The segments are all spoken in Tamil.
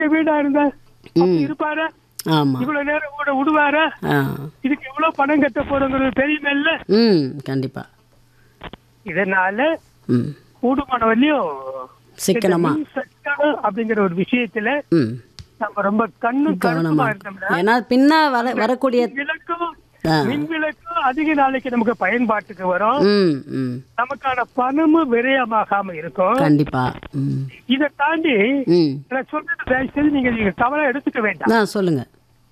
வீடா இருந்தா ம். அப்படி இருப்பாரா ஆமாம் இவ்வளவு நேரம் கூட விடுவாரா ஆ இதுக்கு எவ்வளவு பணம் கட்ட போறோங்கிறது தெரியுமில்ல ம் கண்டிப்பாக இதனால ம் கூடுமான வரையும் சிக்கனமா இந்த மின் சட்டம் அப்படிங்கிற ஒரு விஷயத்துல ம் நம்ம ரொம்ப கண்ணும் கருத்துமா கவனமா இருந்தோம்னா ஏன்னா பின்ன வர வரக்கூடிய விளக்கும் ஆ. மின் விளக்கும் அதிக நாளைக்கு நமக்கு பயன்பாட்டுக்கு வரும் ம் ம் நமக்கான பணமும் விரயமாகாம இருக்கும் கண்டிப்பா ம் இதை தாண்டி ம் நான் சொல்றது தயவு செய்து நீங்க நீங்க கவலை எடுத்துக்க வேண்டாம் ஆ சொல்லுங்க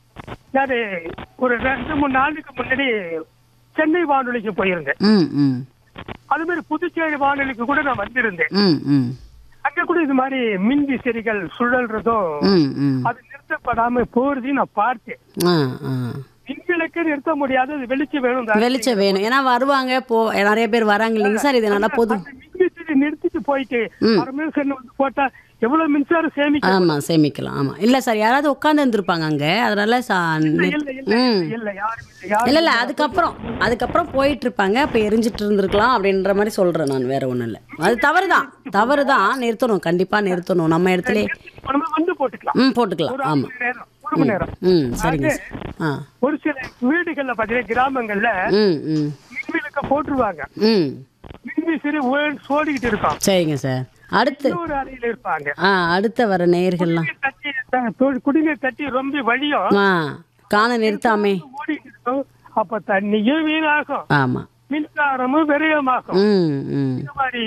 நான் ஒரு ரெண்டு மூணு நாளுக்கு முன்னாடி சென்னை வானொலிக்கு போயிருந்தேன் ம் ம் அது மாதிரி புதுச்சேரி வானொலிக்கு கூட நான் வந்திருந்தேன் ம் ம் அங்க கூட இது மாதிரி மின் விசிறிகள் சுழல்றதும் ம் ம் அது நிறுத்தப்படாம போறதையும் நான் பார்த்தேன் ஆ ஆ மின்விளக்கு நிறுத்த முடியாது அது வெளிச்சம் வேணும் தான். வெளிச்சம் வேணும் ஏன்னா வருவாங்க போ நிறைய பேர் வராங்க இல்லைங்க சார் இது நல்லா பொது அந்த மின்விசிறி நிறுத்திட்டு போயிட்டு அரை மணி நேரம் வந்து போட்டா எவ்வளவு மின்சாரம் சேமிக்க ஆமாம் சேமிக்கலாம் ஆமாம் இல்லை சார் யாராவது உட்காந்து இருந்திருப்பாங்க அங்கே அதனால சா இல்ல இல்ல ம் இல்ல யாரும் இல்ல யாரும் இல்லை இல்லை அதுக்கப்புறம் அதுக்கப்புறம் போயிட்டு இருப்பாங்க அப்போ எரிஞ்சிட்டு இருந்திருக்கலாம் அப்படின்ற மாதிரி சொல்கிறேன் நான் வேற ஒன்றும் இல்லை அது தவறு தான் தவறு தான் நிறுத்தணும் கண்டிப்பாக நிறுத்தணும் நம்ம இடத்துல நம்ம வந்து போட்டுக்கலாம் ம் போட்டுக்கலாம் ஒரு ஆமாம் மணி நேரம் ஒரு மணி நேரம் ம் சரிங்க சார் ஆ ஒரு சில வீடுகள்ல பாத்தீங்கன்னா கிராமங்கள்ல ம் ம் மின்விளக்க போட்டுருவாங்க ம் மின்விசிறி ஓ- ஓடிக்கிட்டு இருக்கும் சரிங்க சார் அடுத்து இன்னொரு அறையில இருப்பாங்க ஆ அடுத்த வர நேயர்கள்லாம் குடிநீர் தட்டி த- தொ- குடிநீர் தட்டி ரொம்ப வழியும் ஆ காண நிறுத்தாமே ஓடிக்கிட்டு இருக்கும் அப்ப தண்ணியும் வீணாகும் ஆமாம் மின்சாரமும் விரயமாகும் ம் ம் இந்த மாதிரி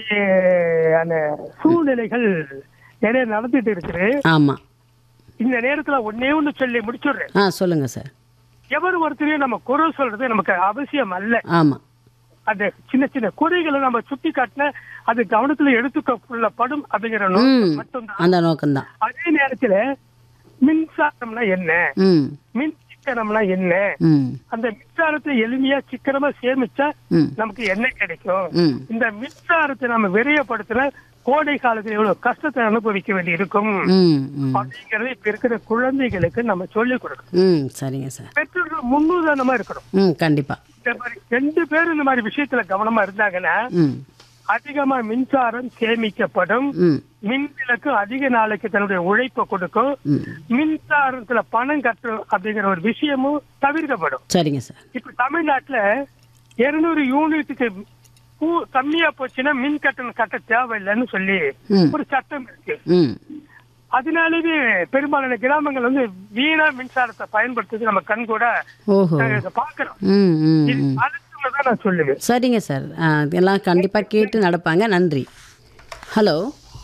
அந்த சூழ்நிலைகள் நிறைய நடந்துட்டு இருக்குது ஆமாம் இந்த நேரத்துல ஒன்னே ஒண்ணு சொல்லி முடிச்சுடுறேன் ஆ சொல்லுங்கள் சார் எவர் ஒருத்தரையும் நம்ம குறை சொல்றது நமக்கு அவசியம் அல்ல ஆமாம் அந்த சின்ன சின்ன குறைகளை நம்ம சுட்டி காட்டின அது கவனத்துல எடுத்துக்கொள்ளப்படும் அப்படிங்கிற ம் நோக்கம் மட்டும்தான் அந்த நோக்கம்தான் அதே நேரத்துல மின்சாரம்னா என்ன ம் மின் சிக்கனம்னா என்ன ம் அந்த மின்சாரத்தை எளிமையா சிக்கனமா சேமிச்சா ம் நமக்கு என்ன கிடைக்கும் ம் இந்த மின்சாரத்தை நம்ம விரயப்படுத்தின கோடை காலத்துல எவ்வளவு கஷ்டத்தை அனுபவிக்க வேண்டி இருக்கும் ம் ம் அப்படிங்கறத இப்ப இருக்கிற குழந்தைகளுக்கு நம்ம சொல்லிக் கொடுக்கணும் ம் சரிங்க சார் பெற்றோர்கள் முன்னுதாரணமா இருக்கணும் ம் கண்டிப்பாக இந்த மாதிரி ரெண்டு பேரும் இந்த மாதிரி விஷயத்துல கவனமா இருந்தாங்கன்னா ம் அதிகமா மின்சாரம் சேமிக்கப்படும் ம் மின் விளக்கு அதிக நாளைக்கு தன்னுடைய உழைப்பை கொடுக்கும் ம் மின்சாரத்துல பணம் கட்டணும் அப்படிங்கிற ஒரு விஷயமும் தவிர்க்கப்படும் சரிங்க சார் இப்ப தமிழ்நாட்டுல இருநூறு யூனிட்டுக்கு பூ கம்மியா போச்சுன்னா மின் கட்டணம் கட்ட தேவையில்லைன்னு சொல்லி ம் ஒரு சட்டம் இருக்கு ம் அதனாலேயே பெரும்பாலான கிராமங்கள் வந்து வீணா மின்சாரத்தை பயன்படுத்துறது நம்ம கண் கூட ஓஹோ நாங்க இதை பாக்குறோம் ம் ம் இது ம் அதுக்குள்ளதான் நான் சொல்லுவேன் சரிங்க சார் ஆ, எல்லாம் கண்டிப்பாக கேட்டு நடப்பாங்க நன்றி ஹலோ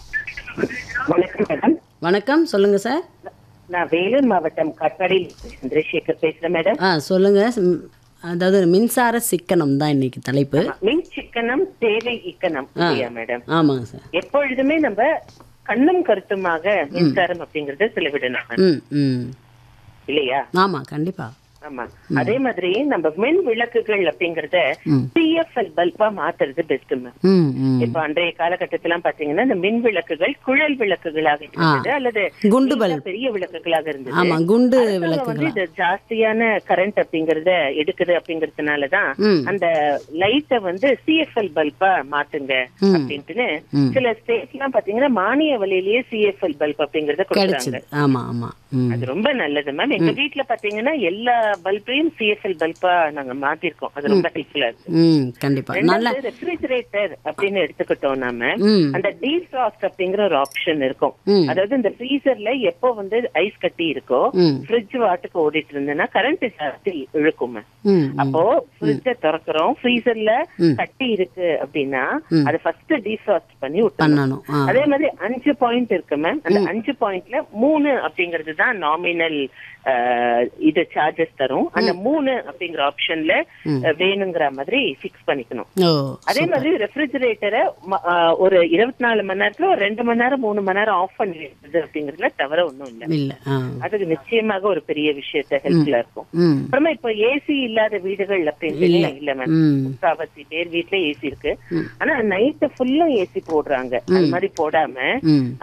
வணக்கம் மேடம் வணக்கம் சொல்லுங்கள் சார் நான் வேலூர் மாவட்டம் காட்பாடியில் சந்திரசேகர் பேசுறேன் மேடம் ஆ சொல்லுங்கள் ம், அதாவது மின்சார சிக்கனம் தான் இன்னைக்கு தலைப்பு மின் சிக்கனம் தேவை இக்கணம் இல்லையா மேடம் ஆமாங்க சார் எப்பொழுதுமே நம்ம கண்ணும் கருத்துமாக மின்சாரம் அப்படிங்கறத செலவிடணும் ம் ம் இல்லையா ஆமாம் கண்டிப்பாக ஆமா அதே மாதிரி நம்ம மின் விளக்குகள் அப்படிங்கறத ம். சிஎஃப்எல் பல்பா மாத்துறது பெஸ்ட் மேம் ம் ம் இப்ப அன்றைய காலகட்டத்திலாம் பாத்தீங்கன்னா இந்த மின் விளக்குகள் குழல் விளக்குகளாக இருந்தது அல்லது குண்டு நீண்ட பல்ப் பெரிய விளக்குகளாக இருந்தது ஆமாம் குண்டு அடுத்தவங்க வந்து விளக்குகளா இது ஜாஸ்தியான கரண்ட் அப்படிங்கறத எடுக்குது அப்படிங்கறதுனாலதான் ம் அந்த லைட்ட வந்து சிஎஃப்எல் பல்பா மாத்துங்க ம். அப்படின்ட்டுன்னு ம். சில ஸ்டேட்ஸ் எல்லாம் பாத்தீங்கன்னா மானிய விலையிலேயே சிஎஃப்எல் பல்ப் அப்படிங்கறத கொடுக்குறாங்க கிடைச்சது ஆமாம் ஆமாம் ம் அது ரொம்ப நல்லது மேம் எங்க வீட்ல பாத்தீங்கன்னா எல்லா பல்பையும் சிஎஃப்எல் பல்பா நாங்க மாத்திருக்கோம் அது ரொம்ப ஹெல்ப்ஃபுல்லா இருக்கு ம் கண்டிப்பாக நல்ல ரெண்டாவது ரெஃப்ரிஜரேட்டர் அப்படின்னு எடுத்துக்கிட்டோம் நாம ம் அந்த டீஃப்ராஸ்ட் அப்படிங்கிற ஒரு ஆப்ஷன் இருக்கும் ம் அதாவது இந்த ஃப்ரீசர்ல எப்போ வந்து ஐஸ் கட்டி இருக்கோ ம் ஃப்ரிட்ஜ் வாட்டுக்கு ஓடிட்டு இருந்ததுன்னா கரண்ட் ஜாஸ்தி இழுக்கும் ம் ம் அப்போ ஃப்ரிட்ஜ திறக்கிறோம் ஃப்ரீசர்ல ம். கட்டி இருக்கு அப்படின்னா ம். அதை ஃபர்ஸ்ட் டீஃப்ராஸ்ட் பண்ணி விட்டுறணும் பண்ணணும் ஆ அதே மாதிரி அஞ்சு பாயிண்ட் இருக்கு மேம் அந்த அஞ்சு பாயிண்ட்ல மூணு அப்படிங்கிறது தான் நாமினல் இது சார்ஜஸ் தரும் அந்த மூணு அப்படிங்கிற ஆப்ஷன்ல வேணுங்கிற மாதிரி ஃபிக்ஸ் பண்ணிக்கணும் ஓ அதே மாதிரி ரெஃப்ரிஜரேட்டரை ஒரு இருபத்தி நாலு மணி நேரத்துல ஒரு ரெண்டு மணி நேரம் மூணு மணி நேரம் ஆஃப் பண்ணி வைக்கிறது அப்படிங்கறதுல தவிர ஒண்ணும் இல்ல இல்லை ஆ அதுக்கு நிச்சயமாக ஒரு பெரிய விஷயத்த ஹெல்ப்ஃபுல்லா இருக்கும் ம் அப்புறமா இப்ப ஏசி இல்லாத வீடுகள் அப்படின்னு இல்ல மேம் ம் முக்காவாசி பேர் வீட்ல ஏசி இருக்கு ம். ஆனா நைட்டு ஃபுல்லா ஏசி போடுறாங்க அது மாதிரி போடாம ம் அஹ்,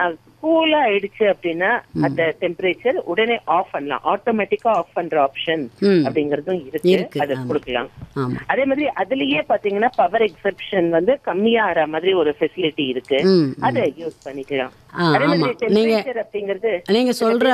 கூலா ஆயிடுச்சு அப்படின்னா அந்த டெம்பரேச்சர் உடனே ஆஃப் பண்ணலாம் ஆட்டோமேட்டிக்கா ஆஃப் பண்ற ஆப்ஷன் ம். அப்படிங்கறதும் இருக்கு இருக்கு, அதை ஆமா. கொடுக்கலாம் ஆமா அதே மாதிரி அதுலயே பாத்தீங்கன்னா பவர் எக்ஸெப்ஷன் வந்து கம்மியா ஆற மாதிரி ஒரு ஃபெசிலிட்டி இருக்கு ம் அதை யூஸ் பண்ணிக்கலாம் ஆ, அதே ஆமா மாதிரி நீங்க டெம்பரேச்சர் அப்படிங்கிறது நீங்க சொல்ற